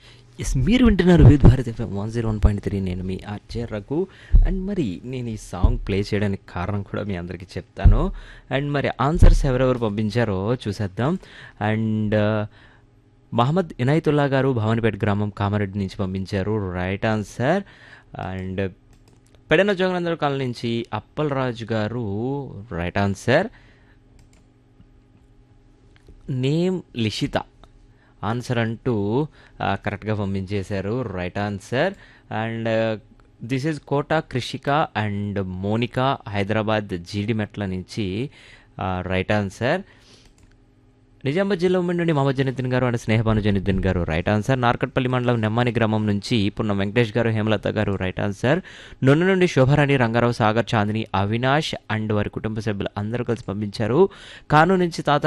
yes మీరు వింటున్నారు Vividh Bharat FM one zero one point three నేను మీ ఆర్జే రఘు అండ్ మరి నేను ఈ సాంగ్ ప్లే చేయడానికి కారణం కూడా మీ అందరికీ చెప్తాను అండ్ మరి ఆన్సర్స్ ఎవరెవరు పంపించారో చూసేద్దాం అండ్ మహమ్మద్ ఇనాయతుల్లా గారు భవానిపేట గ్రామం కామారెడ్డి నుంచి పంపించారు right answer and Pedana Joganandar colony నుంచి అప్పలరాజు గారు right answer name Lishitha answer అంటూ కరెక్ట్గా పంపించేశారు right answer and this is Kota Krishika and Monika Hyderabad Jeedimetla నుంచి రైట్ ఆన్సర్ నిజామాబాద్ జిల్లా ఉమ్మడి నుండి మహమ్మద్ జనిద్దీన్ గారు అండ్ స్నేహబాను జనిద్దీన్ గారు రైట్ ఆన్సర్ నార్కట్పల్లి మండలం నెమ్మాని గ్రామం నుంచి పున్న వెంకటేష్ గారు హేమలత గారు రైట్ ఆన్సర్ నొన్న నుండి శోభారాణి రంగారావు సాగర్ చాందిని అవినాష్ అండ్ వారి కుటుంబ సభ్యులు అందరూ కలిసి పంపించారు కాను నుంచి తాత